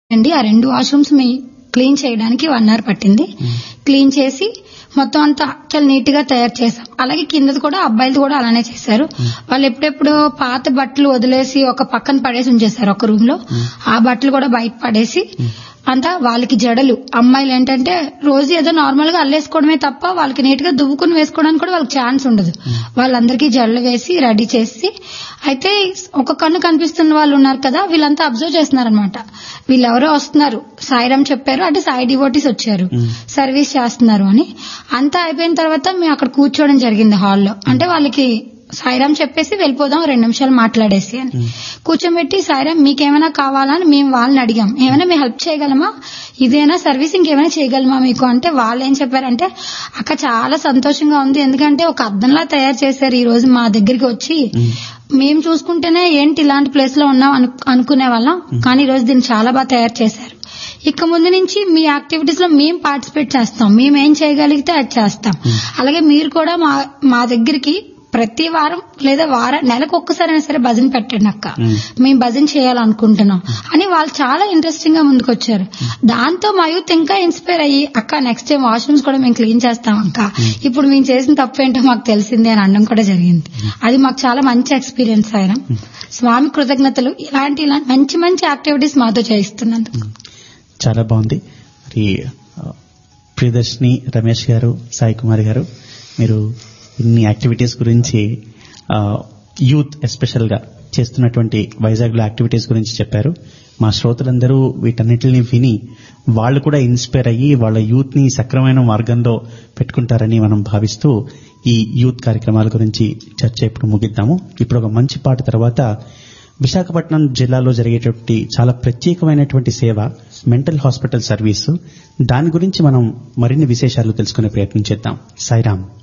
అండి ఆ రెండు వాష్రూమ్స్ మీ క్లీన్ చేయడానికి వన్ అవర్ పట్టింది క్లీన్ చేసి మొత్తం అంతా చాలా నీట్ గా తయారు చేసాం అలాగే కిందది కూడా అబ్బాయిలది కూడా అలానే చేశారు వాళ్ళు ఎప్పుడెప్పుడు పాత బట్టలు వదిలేసి ఒక పక్కన పడేసి ఉంచేశారు ఒక రూమ్ లో ఆ బట్టలు కూడా బయట పడేసి అంతా వాళ్ళకి జడలు అమ్మాయిలు ఏంటంటే రోజు ఏదో నార్మల్ గా అల్లేసుకోవడమే తప్ప వాళ్ళకి నీట్ గా దువ్వుకుని వేసుకోవడానికి కూడా వాళ్ళకి ఛాన్స్ ఉండదు వాళ్ళందరికీ జడలు వేసి రెడీ చేసి అయితే ఒక కన్ను కనిపిస్తున్న వాళ్ళు ఉన్నారు కదా వీళ్ళంతా అబ్జర్వ్ చేస్తున్నారు అనమాట వీళ్ళెవరో వస్తున్నారు సాయిరామ్ చెప్పారు అంటే సాయి డివోటీస్ వచ్చారు సర్వీస్ చేస్తున్నారు అని అంతా అయిపోయిన తర్వాత మేము అక్కడ కూర్చోవడం జరిగింది హాల్లో అంటే వాళ్ళకి సాయిరామ్ చెప్పేసి వెళ్ళిపోదాం రెండు నిమిషాలు మాట్లాడేసి అని కూర్చోబెట్టి సాయిరామ్ మీకేమైనా కావాలా అని మేము వాళ్ళని అడిగాం ఏమైనా మేము హెల్ప్ చేయగలమా ఇదేనా సర్వీస్ ఇంకేమైనా చేయగలమా మీకు అంటే వాళ్ళు ఏం చెప్పారంటే అక్క చాలా సంతోషంగా ఉంది ఎందుకంటే ఒక అద్దంలా తయారు చేశారు ఈ రోజు మా దగ్గరికి వచ్చి మేము చూసుకుంటేనే ఏంటి ఇలాంటి ప్లేస్ లో ఉన్నాం అను- అనుకునే వాళ్ళం కానీ ఈ రోజు దీన్ని చాలా బాగా తయారు చేశారు ఇక ముందు నుంచి మీ యాక్టివిటీస్ లో మేము పార్టిసిపేట్ చేస్తాం మేము ఏం చేయగలిగితే అది చేస్తాం అలాగే మీరు కూడా మా మా దగ్గరికి ప్రతి వారం లేదా వారం నెలకు ఒక్కసారైనా సరే భజన పెట్టండి అక్క మేము భజన చేయాలనుకుంటున్నాం అని వాళ్ళు చాలా ఇంట్రెస్టింగ్ గా ముందుకు వచ్చారు దాంతో మా యూత్ ఇంకా ఇన్స్పైర్ అయ్యి అక్క నెక్స్ట్ టైం వాష్రూమ్స్ కూడా మేము క్లీన్ చేస్తాం అక్క ఇప్పుడు మేము చేసిన తప్పు ఏంటో మాకు తెలిసింది అని అనడం కూడా జరిగింది అది మాకు చాలా మంచి ఎక్స్పీరియన్స్ ఆయన స్వామి కృతజ్ఞతలు ఇలాంటి ఇలాంటి మంచి మంచి యాక్టివిటీస్ మాతో చేయిస్తున్నందుకు చాలా బాగుంది మరి ఆ, ప్రియదర్శిని రమేష్ గారు సాయి కుమార్ గారు మీరు ఇన్ని యాక్టివిటీస్ గురించి ఆ, యూత్ ఎస్పెషల్ గా చేస్తున్నటువంటి వైజాగ్ లో యాక్టివిటీస్ గురించి చెప్పారు మా శ్రోతలందరూ వీటన్నిటిని విని వాళ్ళు కూడా ఇన్స్పైర్ అయ్యి వాళ్ళ యూత్ ని సక్రమైన మార్గంలో పెట్టుకుంటారని మనం భావిస్తూ ఈ యూత్ కార్యక్రమాల గురించి చర్చ ఇప్పుడు ముగిద్దాము ఇప్పుడు ఒక మంచి పాట తర్వాత విశాఖపట్నం జిల్లాలో జరిగేటువంటి చాలా ప్రత్యేకమైనటువంటి సేవ మెంటల్ హాస్పిటల్ సర్వీసు దాని గురించి మనం మరిన్ని విశేషాలు తెలుసుకునే ప్రయత్నం చేద్దాం సాయిరామ్